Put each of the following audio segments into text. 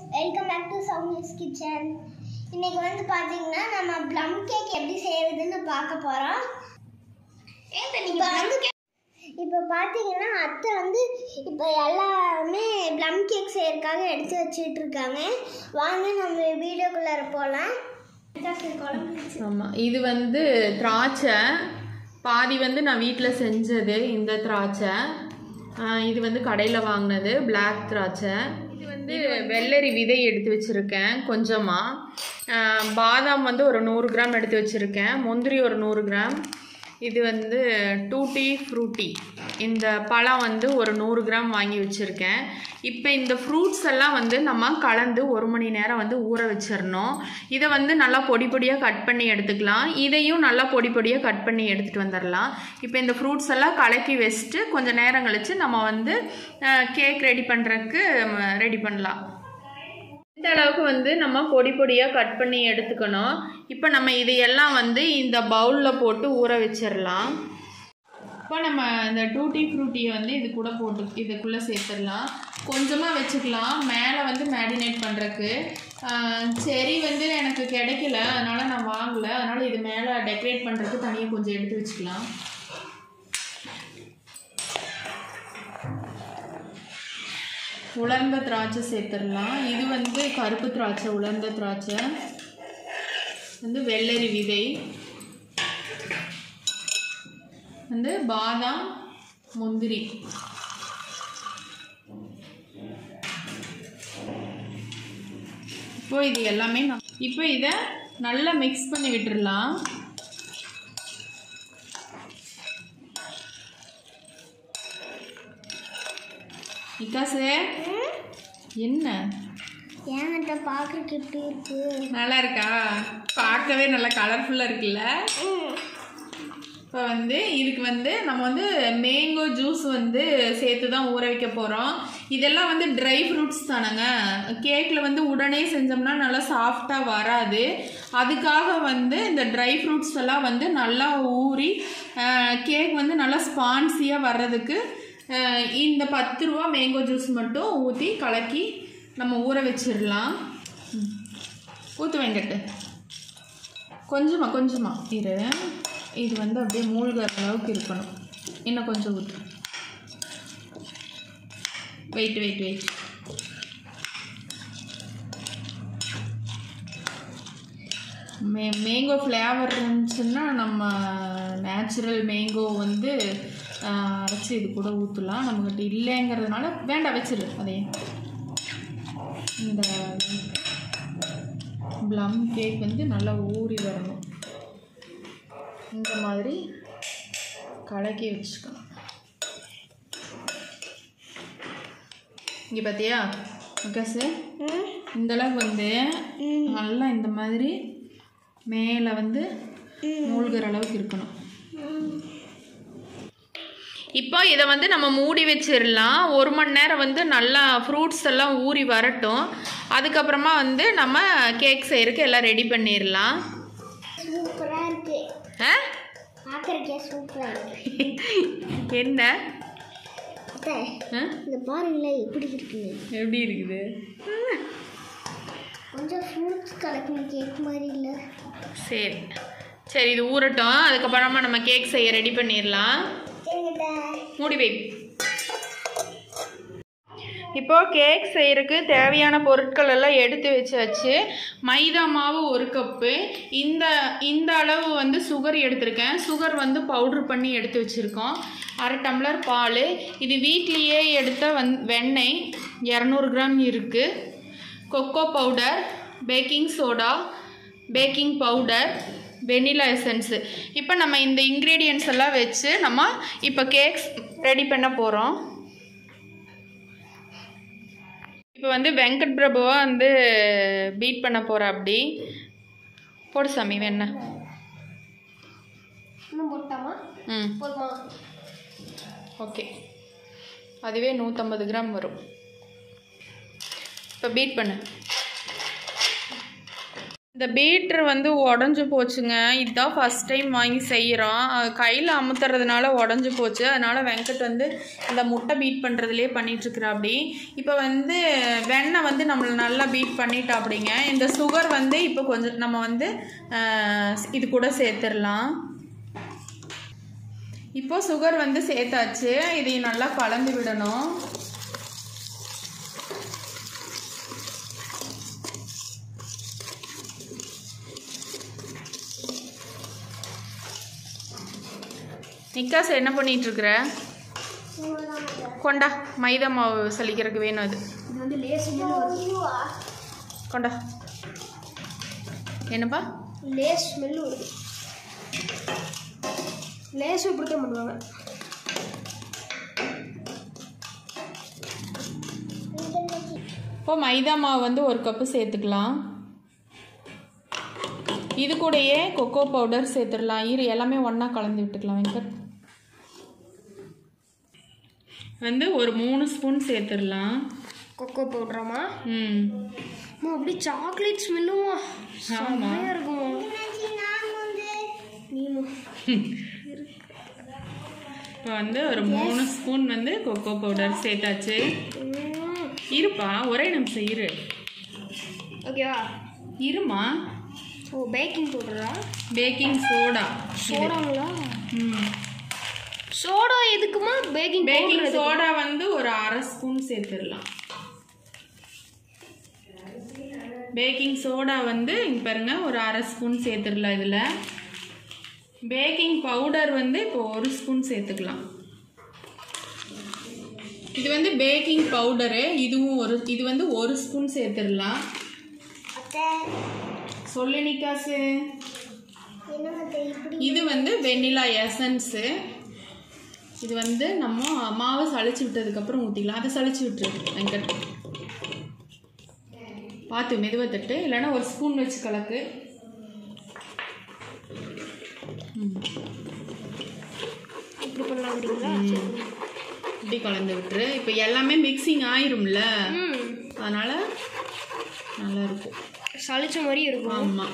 Welcome back to Soumya's kitchen இன்னைக்கு வந்து பார்த்தீங்கன்னா நம்ம ப்ளம் கேக் எப்படி செய்யறதுன்னு பார்க்க போகிறோம் இப்போ வந்து இப்போ பார்த்தீங்கன்னா அத்தை வந்து இப்போ எல்லாமே ப்ளம் கேக் செய்யறதுக்காக எடுத்து வச்சுட்டு இருக்காங்க வாங்க நம்ம வீடியோக்குள்ளார போகலாம் குழம்பு ஆமாம் இது வந்து திராட்சை பாதி வந்து நான் வீட்டில் செஞ்சது இந்த திராட்சை ஆஹ் இது வந்து கடையில் வாங்கினது பிளாக் திராட்சை இது வந்து வெள்ளரி விதை எடுத்து வச்சுருக்கேன் கொஞ்சமாக பாதாம் வந்து ஒரு நூறு கிராம் எடுத்து வச்சுருக்கேன் முந்திரி ஒரு நூறு கிராம் இது வந்து டூட்டி ஃப்ரூட்டி இந்த பழம் வந்து ஒரு நூறு கிராம் வாங்கி வச்சுருக்கேன் இப்போ இந்த ஃப்ரூட்ஸ் எல்லாம் வந்து நம்ம கலந்து ஒரு மணி நேரம் வந்து ஊற வச்சிடணும் இதை வந்து நல்லா பொடி பொடியாக கட் பண்ணி எடுத்துக்கலாம் இதையும் நல்லா பொடி பொடியாக கட் பண்ணி எடுத்துகிட்டு வந்துடலாம் இப்போ இந்த ஃப்ரூட்ஸ் எல்லாம் கலக்கி வச்சுட்டு கொஞ்சம் நேரம் கழித்து நம்ம வந்து கேக் ரெடி பண்ணுறதுக்கு ரெடி பண்ணலாம் இந்த அளவுக்கு வந்து நம்ம பொடி பொடியாக கட் பண்ணி எடுத்துக்கணும் இப்போ நம்ம இதையெல்லாம் வந்து இந்த பவுலில் போட்டு ஊற வச்சிடலாம் இப்போ நம்ம இந்த டூட்டி ஃப்ரூட்டியை வந்து இது கூட போட்டு இதுக்குள்ளே சேர்த்துடலாம் கொஞ்சமாக வச்சுக்கலாம் மேலே வந்து மேரினேட் பண்ணுறக்கு செரி வந்து எனக்கு கிடைக்கல அதனால் நான் வாங்கலை அதனால் இது மேலே டெக்கரேட் பண்ணுறதுக்கு தனியாக கொஞ்சம் எடுத்து வச்சுக்கலாம் உலர்ந்த திராட்சை சேர்த்துடலாம் இது வந்து கருப்பு திராட்சை உலர்ந்த திராட்சை வந்து வெள்ளரி விதை வந்து பாதாம் முந்திரி இப்போ இது எல்லாமே நான் இப்போ இதை நல்லா மிக்ஸ் பண்ணி விட்டுறலாம் விகாசே என்ன ஏன்ட்ட பார்க்கறதுக்கு எப்படி இருக்கு நல்லா இருக்கா பார்க்கவே நல்லா கலர்ஃபுல்லாக இருக்குல்ல இப்போ வந்து இதுக்கு வந்து நம்ம வந்து மேங்கோ ஜூஸ் வந்து சேர்த்து தான் ஊற வைக்க போகிறோம் இதெல்லாம் வந்து ட்ரை ஃப்ரூட்ஸ் தானேங்க கேக்கில் வந்து உடனே செஞ்சோம்னா நல்லா சாஃப்டாக வராது அதுக்காக வந்து இந்த ட்ரை ஃப்ரூட்ஸ் எல்லாம் வந்து நல்லா ஊறி கேக் வந்து நல்லா ஸ்பான்சியாக வர்றதுக்கு அஹ், இந்த பத்து ரூபா மேங்கோ ஜூஸ் மட்டும் ஊற்றி கலக்கி நம்ம ஊற வச்சிடலாம் ஊற்று வெங்கட்டு கொஞ்சமாக கொஞ்சமாக இரு இது வந்து அப்படியே மூழ்கிற அளவுக்கு இருக்கணும் இன்னும் கொஞ்சம் ஊற்று வெயிட் வெயிட் வெயிட் மே மேங்கோ ஃப்ளேவர் இருந்துச்சுன்னா நம்ம நேச்சுரல் மேங்கோ வந்து ஆஹ், அரைச்சி இது கூட ஊற்றலாம் நம்மக்கிட்ட இல்லைங்கிறதுனால வேண்டாம் வச்சிரு அதையே இந்த ப்ளம் கேக் வந்து நல்லா ஊறி வரணும் இந்த மாதிரி கலக்கி வச்சுக்கணும் இங்கே பார்த்தியா முக்காசு இந்த அளவுக்கு வந்து நல்லா இந்த மாதிரி மேலே வந்து மூழ்கிற அளவுக்கு இருக்கணும் இப்போ இதை வந்து நம்ம மூடி வச்சிடலாம் ஒரு மணி நேரம் வந்து நல்லா ஃப்ரூட்ஸ் எல்லாம் ஊறி வரட்டும் அதுக்கப்புறமா வந்து நம்ம கேக் செய்யறதுக்கு எல்லாம் ரெடி பண்ணிடலாம் சூப்பராக இருக்கு ஆ பார்க்கறக்கே சூப்பராக இருக்கு என்ன அத்தை ஆ? இந்த பாருங்களேன் எப்படி இருக்குன்னு எப்படி இருக்குது கொஞ்சம் ஃப்ரூட்ஸ் கலக்கின கேக் மாதிரி இல்லை சரி சரி இது ஊறட்டும் அதுக்கப்புறமா நம்ம கேக் செய்ய ரெடி பண்ணிடலாம் சரிங்கட்ட மூடி வை இப்போ கேக் செய்யறதுக்கு தேவையான பொருட்கள் எல்லாம் எடுத்து வச்சாச்சு மைதா மாவு ஒரு கப்பு இந்த இந்த அளவு வந்து சுகர் எடுத்திருக்கேன் சுகர் வந்து பவுட்ரு பண்ணி எடுத்து வச்சுருக்கோம் அரை டம்ளர் பால் இது வீட்லேயே எடுத்த வந் வெண்ணெய் இரநூறு கிராம் இருக்குது cocoa powder baking soda baking powder vanilla essence இப்போ நம்ம இந்த இன்க்ரீடியன்ஸ் எல்லாம் வச்சு நம்ம இப்போ கேக்ஸ் ரெடி பண்ண போகிறோம் இப்போ வந்து வெங்கட் பிரபுவா வந்து பீட் பண்ண போகிற அப்படி போடு சாமி வேணா இன்னும் போட்டாமா ம் போதுமா ஓகே அதுவே நூற்றம்பது கிராம் வரும் இப்போ பீட் பண்ணு இந்த பீட்ரு வந்து உடஞ்சி போச்சுங்க இதுதான் ஃபஸ்ட் டைம் வாங்கி செய்கிறோம் கையில் அமுத்துறதுனால உடஞ்சி போச்சு அதனால் வெங்கட் வந்து இந்த முட்டை பீட் பண்ணுறதுலேயே பண்ணிகிட்ருக்குறா அப்படி இப்போ வந்து வெண்ணெய் வந்து நம்மளை நல்லா பீட் பண்ணிட்டா அப்படிங்க இந்த சுகர் வந்து இப்போ கொஞ்சம் நம்ம வந்து அஹ், இது கூட சேர்த்துடலாம் இப்போ சுகர் வந்து சேர்த்தாச்சு இதையும் நல்லா கலந்து விடணும் நிக்காஸ் என்ன பண்ணிட்டு இருக்கிற கொண்டா மைதா மாவு சலிக்கிறதுக்கு வேணும் அது இது வந்து லேஸ் கொண்டா என்னப்பா லேஸ் ஸ்மெல் வருது லேஸ் இப்படித்தான் பண்ணுவாங்க இப்போ மைதா மாவு வந்து ஒரு கப்பு சேர்த்துக்கலாம் இது கூடயே கொக்கோ பவுடர் சேர்த்துடலாம் இரு எல்லாமே ஒன்றா கலந்து விட்டுக்கலாம் வெங்கட் வந்து ஒரு மூணு ஸ்பூன் சேர்த்துடலாம் கொக்கோ பவுடராமா ம் அப்படி சாக்லேட் ஸ்மெல்லுமா ஆமாம் இருக்குமா இப்போ வந்து ஒரு மூணு ஸ்பூன் வந்து கொக்கோ பவுடர் சேர்த்தாச்சு இருப்பா ஒரே நிமிஷம் இரு ஓகேவா இருமா ஓ பேக்கிங் பவுடரா பேக்கிங் சோடா சோடாங்களா ம் சோடா எதுக்குமா பேக்கிங் பேக்கிங் சோடா வந்து ஒரு அரை ஸ்பூன் சேர்த்துடலாம் பேக்கிங் சோடா வந்து இங்க பாருங்க ஒரு அரை ஸ்பூன் சேர்த்துடலாம் இதில் பேக்கிங் பவுடர் வந்து இப்போ ஒரு ஸ்பூன் சேர்த்துக்கலாம் இது வந்து பேக்கிங் பவுடரு இதுவும் ஒரு இது வந்து ஒரு ஸ்பூன் சேர்த்துடலாம் சொல்லு நிக்காசு இது வந்து வெண்ணிலா எசன்ஸு இது வந்து நம்ம மாவை சளிச்சு விட்டதுக்கப்புறம் ஊற்றிக்கலாம் அதை சளிச்சு விட்டுரு வெங்கட் பார்த்து மெதுவாக தட்டு இல்லைன்னா ஒரு ஸ்பூன் வச்சு கலக்கு ம், இப்படி பண்ணலாங்கிறீங்களா இப்படி கலந்து விட்டுரு இப்போ எல்லாமே மிக்சிங் ஆயிரும்ல ம் அதனால் நல்லா இருக்கும் சளிச்ச மாதிரி இருக்கும் ஆமாம்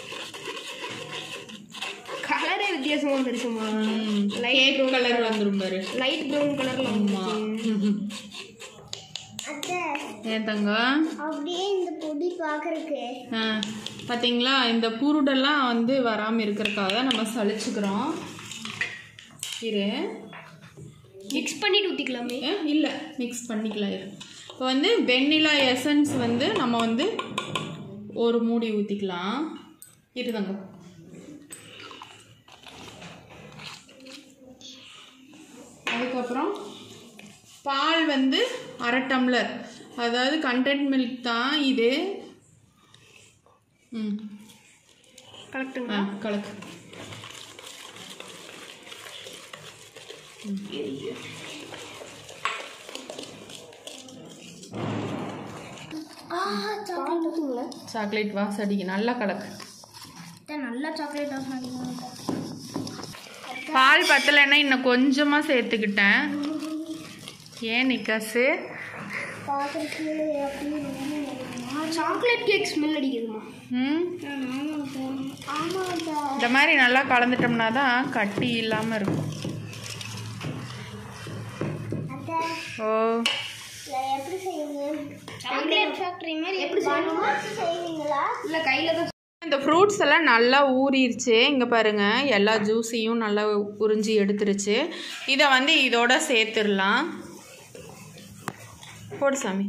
கலரே வித்தியாசமா வந்துருச்சுமா கேக் கலர் வந்துரும் பாரு லைட் ப்ரௌன் கலர்ல ஆமா ஏன் தங்கம் அப்படியே இந்த பொடி பாக்குறதுக்கு ஆ பார்த்தீங்களா இந்த புருடெல்லாம் வந்து வராமல் இருக்கிறதுக்காக தான் நம்ம சளிச்சுக்கிறோம் இரு மிக்ஸ் பண்ணிட்டு ஊத்திக்கலாமே இல்லை மிக்ஸ் பண்ணிக்கலாம் இரு இப்போ வந்து வெண்ணிலா எசன்ஸ் வந்து நம்ம வந்து ஒரு மூடி ஊற்றிக்கலாம் இருதாங்க அதுக்கப்புறம் பால் வந்து அரை டம்ளர் அதாவது கண்டென்ட் மில்க் தான் இது ம் கரெக்டுங்களா ஆ கலக்கு ஆ சாக்லேட் ஊத்துங்களா சாக்லேட் வாசடிக்கு நல்லா கலக்கு நல்லா சாக்லேட் வாசனை பால் பத்தலைன்னா இன்னும் கொஞ்சமாக சேர்த்துக்கிட்டேன் ஏன் நிக்காசு சாக்லேட் கேக் ஸ்மெல் அடிக்குதுமா ம் ஆமாம் இந்த மாதிரி நல்லா கலந்துட்டோம்னா தான் கட்டி இல்லாமல் இருக்கும் ஓ எப்படி செய்வீங்க சாக்லேட் ஃபேக்டரி மாதிரி எப்படி செய்வீங்க செய்வீங்களா இல்லை கையில் தான் இந்த ஃப்ரூட்ஸ் எல்லாம் நல்லா ஊறிடுச்சு இங்கே பாருங்க எல்லா ஜூஸையும் நல்லா உறிஞ்சி எடுத்துருச்சு இதை வந்து இதோட சேர்த்துடலாம் போடு சாமி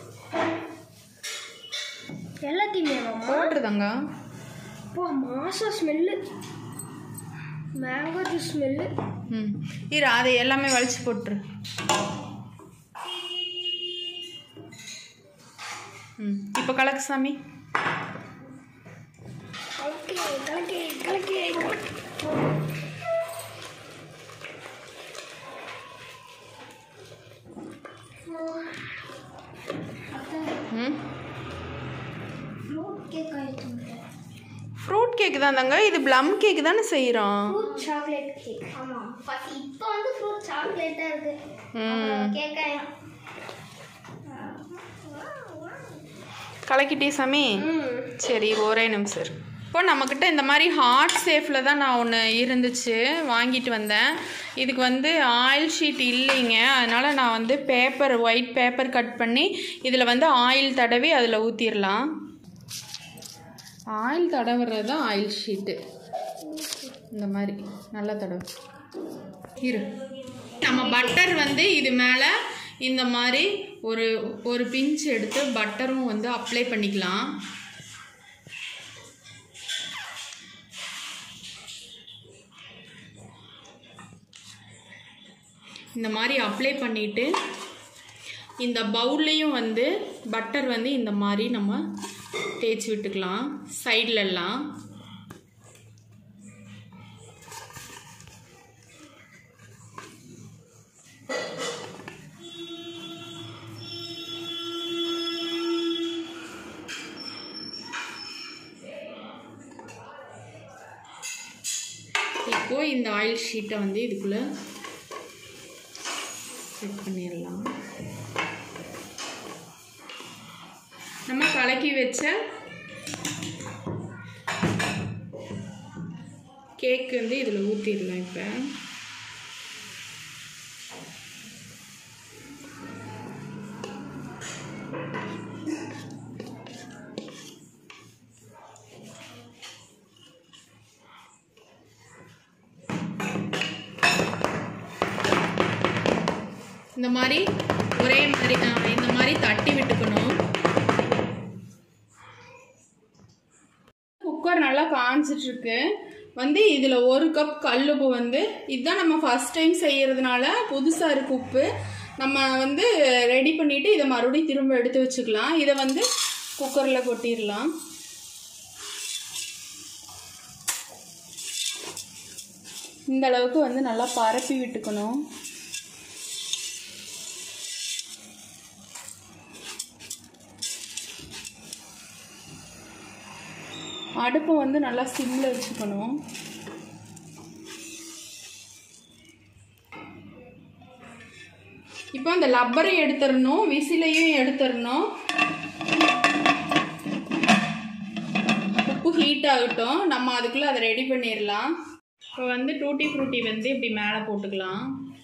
எல்லாத்தையுமே போட்டுருதாங்க அப்பா மாசா ஸ்மெல்லு மேங்கோ ஜூஸ் ஸ்மெல்லு ம் இரு அதை எல்லாமே வலிச்சு போட்டுரு ம் இப்போ கலக்கு சாமி கலக்கி கலக்கி கலக்கி ம் ஃப்ரூட் கேக் ஆயிடுச்சு ஃப்ரூட் கேக் தான் தாங்க இது ப்ளம் கேக் தானே செய்கிறோம் ஃப்ரூட் சாக்லேட் கேக் ஆமாம் இப்போ வந்து ஃப்ரூட் சாக்லேட்டாக இருக்கு ம் கேக்காயம் கலக்கிட்டே சாமி ம் சரி ஒரே நிமிஷம் இரு. இப்போ நம்மக்கிட்ட இந்த மாதிரி ஹார்ட் சேஃபில் தான் நான் ஒன்று இருந்துச்சு வாங்கிட்டு வந்தேன் இதுக்கு வந்து ஆயில் ஷீட் இல்லைங்க அதனால் நான் வந்து பேப்பர் ஒயிட் பேப்பர் கட் பண்ணி இதில் வந்து ஆயில் தடவி அதில் ஊற்றிடலாம் ஆயில் தடவுறது தான் ஆயில் ஷீட்டு இந்த மாதிரி நல்லா தடவு இரு நம்ம பட்டர் வந்து இது மேலே இந்த மாதிரி ஒரு ஒரு பிஞ்ச் எடுத்து பட்டரும் வந்து அப்ளை பண்ணிக்கலாம் இந்த மாதிரி அப்ளை பண்ணிவிட்டு இந்த பவுல்லையும் வந்து பட்டர் வந்து இந்த மாதிரி நம்ம தேய்ச்சி விட்டுக்கலாம் சைட்லலாம் இப்போ இந்த ஆயில் ஷீட்டை வந்து இதுக்குள்ளே செட் பண்ணிடலாம் நம்ம கலக்கி வச்ச கேக் வந்து இதில் ஊற்றிடலாம் இப்போ இந்த மாதிரி ஒரே மாதிரி ஆ, இந்த மாதிரி தட்டி விட்டுக்கணும் குக்கர் நல்லா காஞ்சிட்டு இருக்கு வந்து இதில் ஒரு கப் கல்லுப்பு வந்து இதுதான் நம்ம ஃபர்ஸ்ட் டைம் செய்யறதுனால புதுசாக இருக்கு உப்பு நம்ம வந்து ரெடி பண்ணிட்டு இதை மறுபடியும் திரும்ப எடுத்து வச்சுக்கலாம் இதை வந்து குக்கரில் கொட்டிடலாம் இந்த அளவுக்கு வந்து நல்லா பரப்பி விட்டுக்கணும் அடுப்பை வந்து நல்லா சிம்மில் வச்சுக்கணும் இப்போ அந்த லப்பரை எடுத்துடணும் விசிலையும் எடுத்துடணும் உப்பு ஹீட் ஆகட்டும் நம்ம அதுக்குள்ளே அதை ரெடி பண்ணிடலாம் இப்போ வந்து டூட்டி ஃப்ரூட்டி வந்து இப்படி மேலே போட்டுக்கலாம்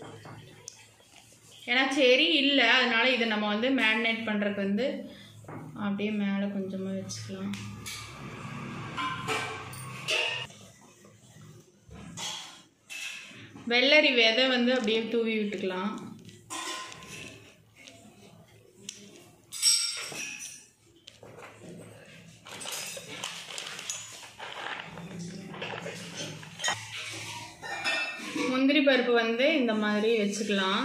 ஏன்னா செரி இல்லை அதனால இதை நம்ம வந்து மேரினேட் பண்ணுறதுக்கு வந்து அப்படியே மேலே கொஞ்சமாக வச்சுக்கலாம் வெள்ளரி விதை வந்து அப்படியே தூவி விட்டுக்கலாம் முந்திரி பருப்பு வந்து இந்த மாதிரி வச்சுக்கலாம்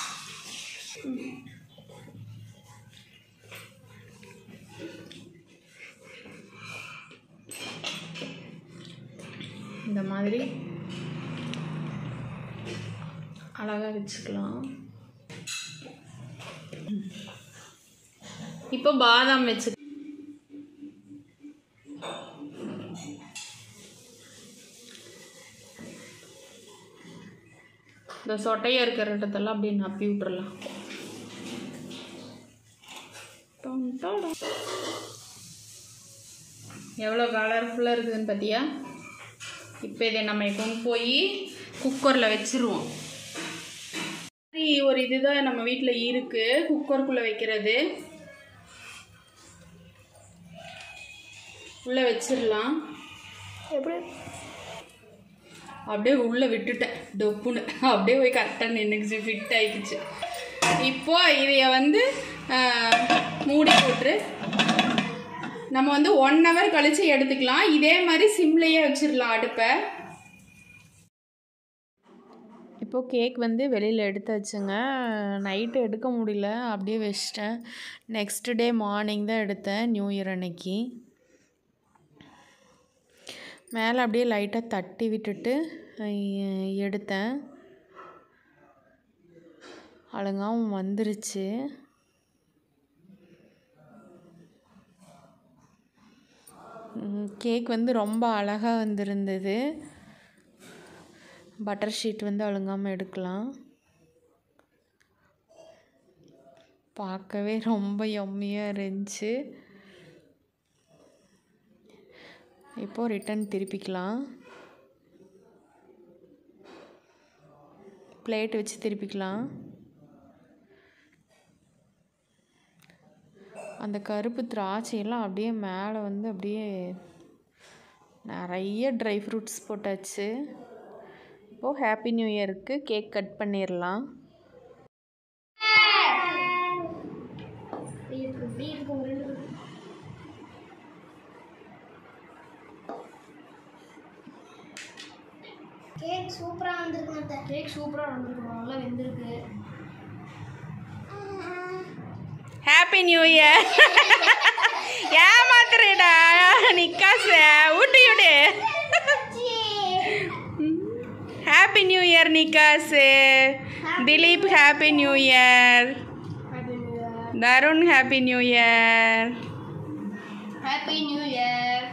இந்த மாதிரி அழகாக வச்சுக்கலாம் இப்போ பாதாம் வச்சு இந்த சொட்டையாக இருக்கிற இடத்தெல்லாம் அப்படியே நப்பி விட்டுறலாம் டம் டம். எவ்வளோ கலர்ஃபுல்லாக இருக்குதுன்னு பார்த்தியா இப்போ இதை நம்ம கொண்டு போய் குக்கரில் வச்சிருவோம் சரி, ஒரு இதுதான் நம்ம வீட்டில் இருக்கு குக்கருக்குள்ளே வைக்கிறது உள்ளே வச்சிடலாம் எப்படி அப்படியே உள்ளே விட்டுட்டேன் டொப்புன்னு அப்படியே போய் கரெக்டாக நின்றுக்குச்சு ஃபிட் ஆயிடுச்சு இப்போ இதைய வந்து ஆஹ், மூடி போட்டு நம்ம வந்து ஒன் ஹவர் கழிச்சு எடுத்துக்கலாம் இதே மாதிரி சிம்லேயே வச்சிடலாம் அடுப்பை இப்போது கேக் வந்து வெளியில் எடுத்தாச்சுங்க நைட்டு எடுக்க முடியல அப்படியே வச்சிட்டேன் நெக்ஸ்ட் டே மார்னிங் தான் எடுத்தேன் நியூ இயர் அன்னைக்கு மேலே அப்படியே லைட்டாக தட்டி விட்டுட்டு அஹ், எடுத்தேன் அழகாவும் வந்துருச்சு கேக் வந்து ரொம்ப அழகாக வந்திருந்தது பட்டர் ஷீட் வந்து அழுங்காமல் எடுக்கலாம் பார்க்கவே ரொம்ப யம்மியாக இருந்துச்சு இப்போது ரிட்டன் திருப்பிக்கலாம் பிளேட் வச்சு திருப்பிக்கலாம் அந்த கருப்பு திராட்சையெல்லாம் அப்படியே மேலே வந்து அப்படியே நிறைய ட்ரை ஃப்ரூட்ஸ் போட்டாச்சு இப்போது ஹாப்பி நியூ இயருக்கு கேக் கட் பண்ணிடலாம் இப்படி இருக்கு இப்படி இருக்கு ஒரு ரெண்டு இருக்கு. கேக் சூப்பரா வந்திருக்கு அத்தை கேக் சூப்பரா வந்திருக்கு நல்லா வெந்திருக்கு ஹாப்பி நியூ இயர் ஏமாத்துறேடா நிக்காசு ஊட்டி விடு happy new year Nikash Dileep happy new year Tarun happy new year happy new year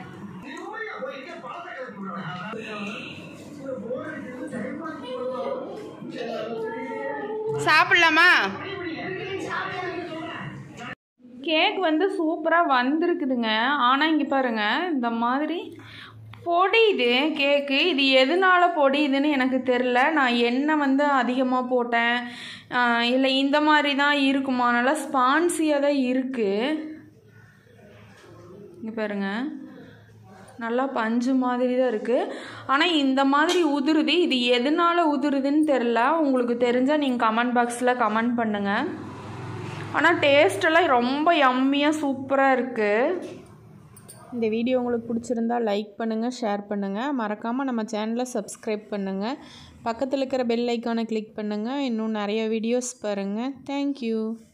சாப்பிட்லாமா கேக் வந்து சூப்பராக வந்திருக்குதுங்க ஆனால் இங்கே பாருங்க இந்த மாதிரி பொடியுது கேக்கு இது எதனால பொடியுதுன்னு எனக்கு தெரில நான் எண்ணெய் வந்து அதிகமாக போட்டேன் ஆஹ் இல்லை இந்த மாதிரி தான் இருக்குமா நல்லா ஸ்பான்சியாக தான் இருக்குது இங்கே பாருங்க நல்லா பஞ்சு மாதிரி தான் இருக்குது ஆனால் இந்த மாதிரி உதிருது இது எதனால உதிருதுன்னு தெரில உங்களுக்கு தெரிஞ்சால் நீங்கள் கமெண்ட் பாக்ஸில் கமெண்ட் பண்ணுங்கள் ஆனால் டேஸ்டெல்லாம் ரொம்ப யம்மியாக சூப்பராக இருக்குது இந்த வீடியோ உங்களுக்கு பிடிச்சிருந்தா லைக் பண்ணுங்கள் ஷேர் பண்ணுங்கள் மறக்காமல் நம்ம சேனலை சப்ஸ்கிரைப் பண்ணுங்கள் பக்கத்தில் இருக்கிற பெல் ஐக்கானை கிளிக் பண்ணுங்கள் இன்னும் நிறைய வீடியோஸ் பாருங்கள் தேங்க்யூ